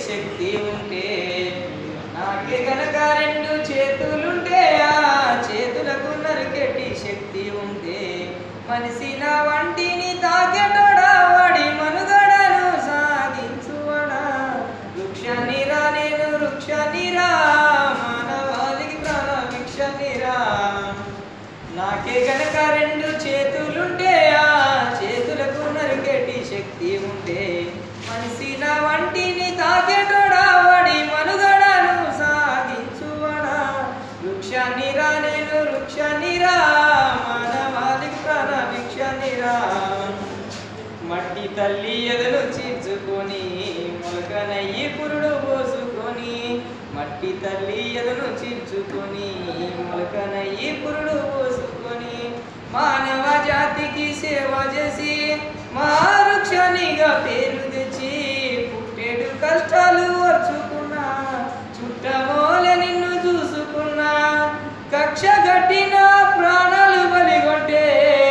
శక్తి ఉంటే నాకే గనక రెండు చేతులుంటే ఆ చేతులకు నరికెట్టి శక్తి ఉంటే మనిషి నా వంటిని తాకెటోడా వాడి మనుగడను సాగించువడా వృక్షాన్ని రా నేను వృక్షాన్ని రా మానవాళికి ప్రాణ భిక్షాన్ని రా నాకే గనక రెండు చేతులుంటే ఆ చేతులకు నరికెట్టి శక్తి ఉంటే మనిషి నా వంటిని తాకెటోడా వాడి మనుగడను సాగించువడా వృక్షాన్ని రా నేను వృక్షాన్ని రా మానవాళికి ప్రాణ భిక్షాన్ని రా మట్టి తల్లి ఎదలు చీల్చుకొని మొలకనయ్యి పురుడు పోసుకొని మట్టి తల్లి ఎదలు చీల్చుకొని మొలకనయ్యి పురుడు పోసుకొని మానవ జాతికి సేవ చేసి మా వృక్షానిగా పేరు తెచ్చి పుట్టేడు కష్టాలు ఓర్చుకున్నా చుట్టమోల నిన్ను చూసుకున్నా కక్ష కట్టిన ప్రాణాలు బలిగొట్టే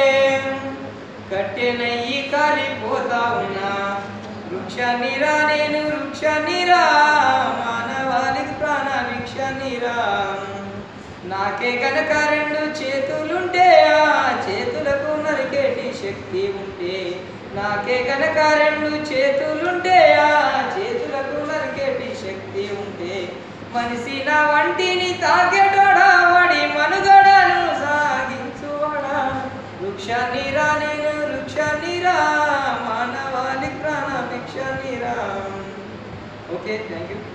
కట్టెనయ్యి కాలిపోతా ఉన్నా వృక్షాన్ని రా నేను వృక్షాన్ని రా మానవాళికి ప్రాణ భిక్షాన్ని రా నాకే కనుక రెండు చేతులుంటే ఆ చేతులకు నరికేటి శక్తి ఉంటే నాకే కనుక రెండు చేతులుంటే ఆ చేతులకు నరికేటి శక్తి ఉంటే మనిషి నా వంటిని తాకేటోడా వాడి మనుగడను సాగించువాడా వృక్షాన్ని రా నేను వృక్షాన్ని రా మానవాళి ప్రాణ భిక్షాన్ని రా ఓకే థ్యాంక్ యూ